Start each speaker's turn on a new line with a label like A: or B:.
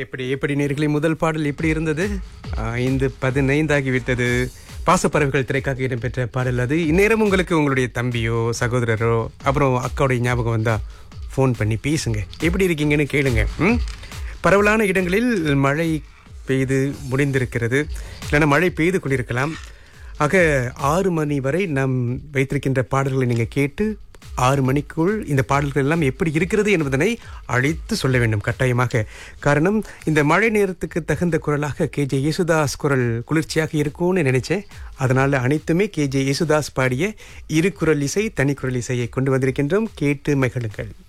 A: எப்படி எப்படி நேர்களை முதல் பாடல் எப்படி இருந்தது ஐந்து பதினைந்தாகிவிட்டது பாசப்பறவைகள் திரைக்காக இடம்பெற்ற பாடல் அது இந்நேரம் உங்களுக்கு உங்களுடைய தம்பியோ சகோதரரோ அப்புறம் அக்காவுடைய ஞாபகம் வந்தா ஃபோன் பண்ணி பேசுங்க எப்படி இருக்கீங்கன்னு கேளுங்க ம் பரவலான இடங்களில் மழை பெய்து முடிந்திருக்கிறது இல்லைன்னா மழை பெய்து கொண்டிருக்கலாம் ஆக ஆறு மணி வரை நாம் வைத்திருக்கின்ற பாடல்களை நீங்கள் கேட்டு ஆறு மணிக்குள் இந்த பாடல்கள் எல்லாம் எப்படி இருக்கிறது என்பதனை அழைத்து சொல்ல வேண்டும் கட்டாயமாக காரணம் இந்த மழை நேரத்துக்கு தகுந்த குரலாக கே ஜே யேசுதாஸ் குரல் குளிர்ச்சியாக இருக்கும்னு நினைச்சேன் அதனால அனைத்துமே கே ஜே யேசுதாஸ் பாடிய இரு குரல் இசை தனி குரல் இசையை கொண்டு வந்திருக்கின்றோம் கேட்டு மகிழுங்கள்